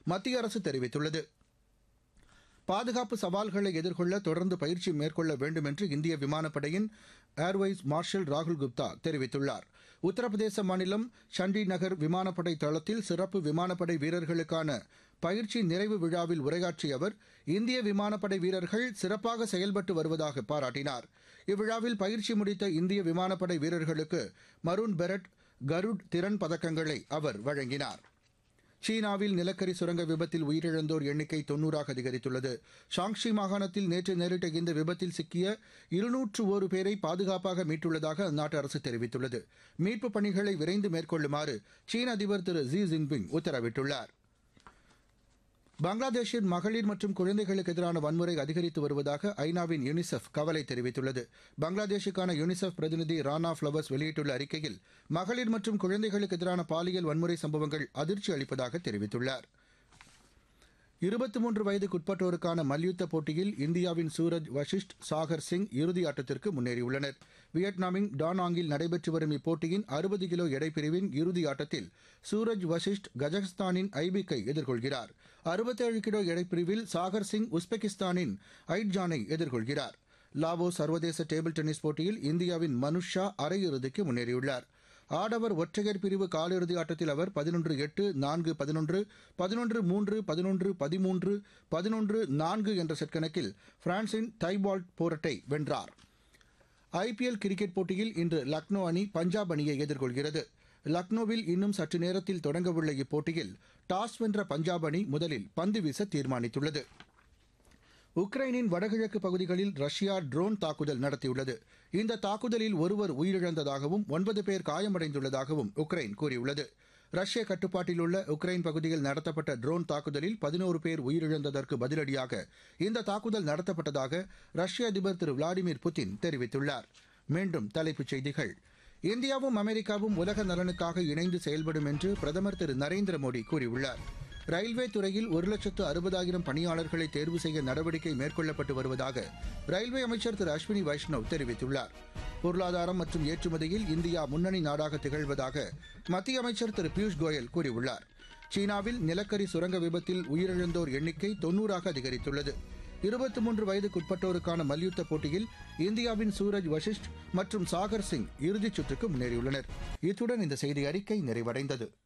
மத்திய அரசு தெரிவித்துள்ளது பாதுகாப்பு சவால்களை எதிர்கொள்ள தொடர்ந்து பயிற்சி மேற்கொள்ள வேண்டும் என்று இந்திய விமானப்படையின் ஏர்வைஸ் மார்ஷல் ராகுல் குப்தா தெரிவித்துள்ளார் உத்தரப்பிரதேச மாநிலம் சண்டி நகர் விமானப்படை தளத்தில் சிறப்பு விமானப்படை வீரர்களுக்கான பயிற்சி நிறைவு விழாவில் உரையாற்றிய அவர் இந்திய விமானப்படை வீரர்கள் சிறப்பாக செயல்பட்டு வருவதாக பாராட்டினார் இவ்விழாவில் பயிற்சி முடித்த இந்திய விமானப்படை வீரர்களுக்கு மருண் பெரட் கருட் திறன் பதக்கங்களை அவர் வழங்கினார் சீனாவில் நிலக்கரி சுரங்க விபத்தில் உயிரிழந்தோர் எண்ணிக்கை தொன்னூறாக அதிகரித்துள்ளது ஷாங்ஷி மாகாணத்தில் நேற்று நேரிட்ட இந்த விபத்தில் சிக்கிய இருநூற்று ஒரு பேரை பாதுகாப்பாக மீட்டுள்ளதாக அந்நாட்டு அரசு தெரிவித்துள்ளது மீட்புப் பணிகளை விரைந்து மேற்கொள்ளுமாறு சீன அதிபர் திரு ஜி ஜின்பிங் உத்தரவிட்டுள்ளார் பங்களாதேஷின் மகளிர் மற்றும் குழந்தைகளுக்கு எதிரான வன்முறை அதிகரித்து வருவதாக ஐநாவின் யுனிசெஃப் கவலை தெரிவித்துள்ளது பங்களாதேஷுக்கான யுனிசெஃப் பிரதிநிதி ரானா ஃபிளவர்ஸ் வெளியிட்டுள்ள அறிக்கையில் மகளிர் மற்றும் குழந்தைகளுக்கு எதிரான பாலியல் வன்முறை சம்பவங்கள் அதிர்ச்சி அளிப்பதாக தெரிவித்துள்ளார் இருபத்தி மூன்று வயதுக்குட்பட்டோருக்கான மல்யுத்த போட்டியில் இந்தியாவின் சூரஜ் வஷிஷ்ட் சாகர் சிங் இறுதி ஆட்டத்திற்கு முன்னேறியுள்ளனர் வியட்நாமின் டானாங்கில் நடைபெற்று வரும் இப்போட்டியின் அறுபது கிலோ எடைப்பிரிவின் இறுதி ஆட்டத்தில் சூரஜ் வஷிஷ்ட் கஜகஸ்தானின் ஐபிக்கை எதிர்கொள்கிறார் அறுபத்தேழு கிலோ எடைப்பிரிவில் சாகர் சிங் உஸ்பெகிஸ்தானின் ஐட்ஜானை எதிர்கொள்கிறார் லாவோ சர்வதேச டேபிள் டென்னிஸ் போட்டியில் இந்தியாவின் மனுஷ் ஷா அரையிறுதிக்கு முன்னேறியுள்ளார் ஆடவர் ஒற்றையர் பிரிவு காலிறுதி ஆட்டத்தில் அவர் பதினொன்று எட்டு நான்கு பதினொன்று பதினொன்று மூன்று பதினொன்று பதிமூன்று பதினொன்று நான்கு என்ற செட் கணக்கில் பிரான்சின் தைபால்ட் போரட்டை வென்றார் ஐபிஎல் கிரிக்கெட் போட்டியில் இன்று லக்னோ அணி பஞ்சாப் அணியை எதிர்கொள்கிறது லக்னோவில் இன்னும் சற்று நேரத்தில் தொடங்கவுள்ள இப்போட்டியில் டாஸ் வென்ற பஞ்சாப் அணி முதலில் பந்து வீச தீர்மானித்துள்ளது உக்ரைனின் வடகிழக்கு பகுதிகளில் ரஷ்யா ட்ரோன் தாக்குதல் நடத்தியுள்ளது இந்த தாக்குதலில் ஒருவர் உயிரிழந்ததாகவும் ஒன்பது பேர் காயமடைந்துள்ளதாகவும் உக்ரைன் கூறியுள்ளது ரஷ்ய கட்டுப்பாட்டில் உள்ள உக்ரைன் பகுதியில் நடத்தப்பட்ட ட்ரோன் தாக்குதலில் பதினோரு பேர் உயிரிழந்ததற்கு பதிலடியாக இந்த தாக்குதல் நடத்தப்பட்டதாக ரஷ்ய அதிபர் திரு விளாடிமிர் புட்டின் தெரிவித்துள்ளார் மீண்டும் தலைப்புச் செய்திகள் இந்தியாவும் அமெரிக்காவும் உலக நலனுக்காக இணைந்து செயல்படும் என்று பிரதமர் திரு நரேந்திர மோடி கூறியுள்ளார் ரயில்வே துறையில் ஒரு லட்சத்து அறுபதாயிரம் பணியாளர்களை தேர்வு செய்ய நடவடிக்கை மேற்கொள்ளப்பட்டு வருவதாக ரயில்வே அமைச்சர் திரு அஸ்வினி வைஷ்ணவ் தெரிவித்துள்ளார் பொருளாதாரம் மற்றும் ஏற்றுமதியில் இந்தியா முன்னணி நாடாக திகழ்வதாக மத்திய அமைச்சர் திரு பியூஷ் கோயல் கூறியுள்ளார் சீனாவில் நிலக்கரி சுரங்க விபத்தில் உயிரிழந்தோர் எண்ணிக்கை தொன்னூறாக அதிகரித்துள்ளது இருபத்தி மூன்று வயதுக்குட்பட்டோருக்கான மல்யுத்த போட்டியில் இந்தியாவின் சூரஜ் வஷிஷ்ட் மற்றும் சாகர் சிங் இறுதிச் சுற்றுக்கு முன்னேறியுள்ளனர் இத்துடன் இந்த செய்தி அறிக்கை நிறைவடைந்தது